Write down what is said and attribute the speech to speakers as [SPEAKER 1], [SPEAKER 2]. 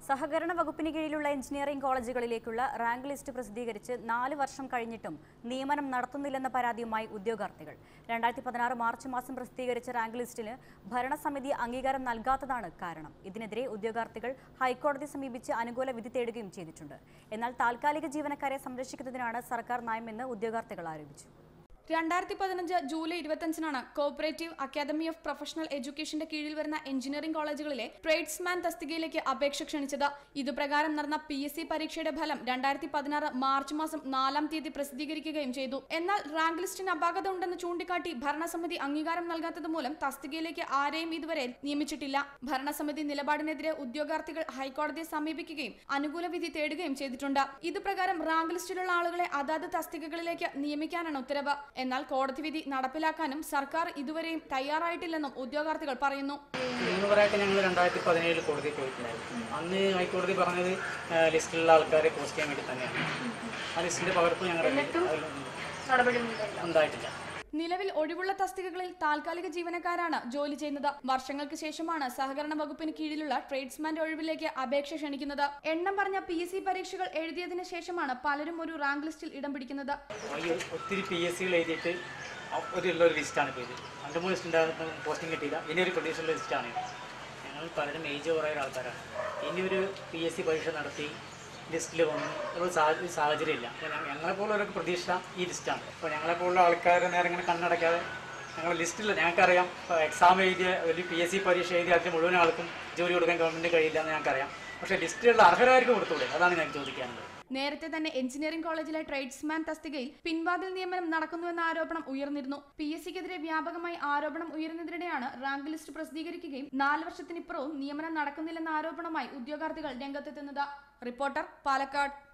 [SPEAKER 1] സഹകരണ വകുപ്പിന് കീഴിലുള്ള എഞ്ചിനീയറിംഗ് കോളേജുകളിലേക്കുള്ള റാങ്ക് ലിസ്റ്റ് പ്രസിദ്ധീകരിച്ച് നാല് വർഷം കഴിഞ്ഞിട്ടും നിയമനം നടത്തുന്നില്ലെന്ന പരാതിയുമായി ഉദ്യോഗാർത്ഥികൾ രണ്ടായിരത്തി പതിനാറ് മാർച്ച് മാസം പ്രസിദ്ധീകരിച്ച റാങ്ക് ലിസ്റ്റിന് ഭരണസമിതി അംഗീകാരം നൽകാത്തതാണ് കാരണം ഇതിനെതിരെ ഉദ്യോഗാർത്ഥികൾ ഹൈക്കോടതി സമീപിച്ച് അനുകൂല വിധി തേടുകയും ചെയ്തിട്ടുണ്ട് എന്നാൽ താൽക്കാലിക ജീവനക്കാരെ സംരക്ഷിക്കുന്നതിനാണ് സർക്കാർ നയമെന്ന് ഉദ്യോഗാർത്ഥികൾ ആരോപിച്ചു
[SPEAKER 2] രണ്ടായിരത്തി പതിനഞ്ച് ജൂലൈ ഇരുപത്തഞ്ചിനാണ് കോപ്പറേറ്റീവ് അക്കാദമി ഓഫ് പ്രൊഫഷണൽ എഡ്യൂക്കേഷന്റെ കീഴിൽ വരുന്ന എഞ്ചിനീയറിംഗ് കോളേജുകളിലെ ട്രേഡ്സ്മാൻ തസ്തികയിലേക്ക് അപേക്ഷ ക്ഷണിച്ചത് ഇതുപ്രകാരം നടന്ന പി എസ് സി പരീക്ഷയുടെ ഫലം രണ്ടായിരത്തി പതിനാറ് മാർച്ച് മാസം നാലാം തീയതി പ്രസിദ്ധീകരിക്കുകയും ചെയ്തു എന്നാൽ റാങ്ക് ലിസ്റ്റിന് അപാകത ഉണ്ടെന്ന് ചൂണ്ടിക്കാട്ടി ഭരണസമിതി അംഗീകാരം നൽകാത്തത് മൂലം തസ്തികയിലേക്ക് ആരെയും ഇതുവരെ നിയമിച്ചിട്ടില്ല ഭരണസമിതി നിലപാടിനെതിരെ ഉദ്യോഗാർത്ഥികൾ ഹൈക്കോടതിയെ സമീപിക്കുകയും അനുകൂല വിധി തേടുകയും ചെയ്തിട്ടുണ്ട് ഇതുപ്രകാരം റാങ്ക് ലിസ്റ്റിലുള്ള ആളുകളെ അതാത് തസ്തികകളിലേക്ക് നിയമിക്കാനാണ് ഉത്തരവ് എന്നാൽ കോടതി വിധി നടപ്പിലാക്കാനും സർക്കാർ ഇതുവരെയും തയ്യാറായിട്ടില്ലെന്നും ഉദ്യോഗാർത്ഥികൾ പറയുന്നു
[SPEAKER 3] മൂന്ന് പറയാത്ത ഞങ്ങൾ രണ്ടായിരത്തി പതിനേഴിൽ കോടതി പോയിട്ടുണ്ടായിരുന്നു അന്ന് ഹൈക്കോടതി പറഞ്ഞത് ആ, ലിസ്റ്റിലുള്ള ആൾക്കാരെ പോസ്റ്റ് ചെയ്യാൻ വേണ്ടി തന്നെയാണ് ആ ലിസ്റ്റിന്റെ പകർപ്പ് ഞങ്ങളുടെ കയ്യിൽ ഉണ്ടായിട്ടില്ല
[SPEAKER 2] നിലവിൽ ഒഴിവുള്ള തസ്തികകളിൽ താൽക്കാലിക ജീവനക്കാരാണ് ജോലി ചെയ്യുന്നത് വർഷങ്ങൾക്ക് ശേഷമാണ് സഹകരണ വകുപ്പിന് കീഴിലുള്ള ട്രേഡ്സ്മാന്റെ ഒഴിവിലേക്ക് അപേക്ഷ ക്ഷണിക്കുന്നത് എണ്ണം പറഞ്ഞ പി എസ് സി പരീക്ഷകൾ എഴുതിയതിനു ശേഷമാണ് പലരും ഒരു റാങ്ക് ലിസ്റ്റിൽ ഇടം പിടിക്കുന്നത്
[SPEAKER 3] ഈ ഒത്തിരി പി എസ് സികൾ എഴുതിയിട്ട് അ- ഒരു ഉള്ള ഒരു ലിസ്റ്റാണ് ഇപ്പോൾ ഇത് രണ്ട് മൂന്ന് ലിസ്റ്റ് ഉണ്ടാകുന്ന പോസ്റ്റിംഗ് കിട്ടിയില്ല ഇനി ഒരു പ്രതീക്ഷയുള്ള ലിസ്റ്റാണ് ഇത് ഞങ്ങൾ പലരും ഏജ് കുറേ ആൾക്കാരാണ് ഇനി ഒരു പി എസ് സി പരീക്ഷ നടത്തി ലിസ്റ്റിൽ വന്നു ഒരു സാഹചര്യം സാഹചര്യമില്ല അപ്പോൾ ഞങ്ങളെപ്പോലുള്ളവരൊക്കെ പ്രതീക്ഷ ഈ ലിസ്റ്റാണ് അപ്പോൾ ഞങ്ങളെപ്പോലുള്ള ആൾക്കാർ നേരെ ഇങ്ങനെ കണ്ണടയ്ക്കാതെ ഞങ്ങൾ ലിസ്റ്റില്ല ഞങ്ങൾക്കറിയാം ഇപ്പോൾ എക്സാം എഴുതിയ ഒരു പി എസ് സി പരീക്ഷ എഴുതിയ അതിന് മുഴുവൻ ആൾക്കും ജോലി കൊടുക്കാൻ ഗവൺമെൻറ് കഴിയില്ല എന്ന് ഞങ്ങൾക്കറിയാം പക്ഷേ ലിസ്റ്റിലുള്ള അർഹരാർക്ക് കൊടുത്തൂടെ അതാണ് ഞാൻ ചോദിക്കാനുള്ളത്
[SPEAKER 2] നേരത്തെ തന്നെ എഞ്ചിനീയറിംഗ് കോളേജിലെ ട്രേഡ്സ്മാൻ തസ്തികയിൽ പിൻവാതിൽ നിയമനം നടക്കുന്നുവെന്ന ആരോപണം ഉയർന്നിരുന്നു പി എസ് സിക്കെതിരെ വ്യാപകമായി ആരോപണം ഉയർന്നതിനിടെയാണ് റാങ്ക് ലിസ്റ്റ് പ്രസിദ്ധീകരിക്കുകയും നാല് വർഷത്തിനിപ്പുറവും നിയമനം നടക്കുന്നില്ലെന്ന ആരോപണമായി ഉദ്യോഗാർത്ഥികൾ രംഗത്തെത്തുന്നത് റിപ്പോർട്ടർ പാലക്കാട്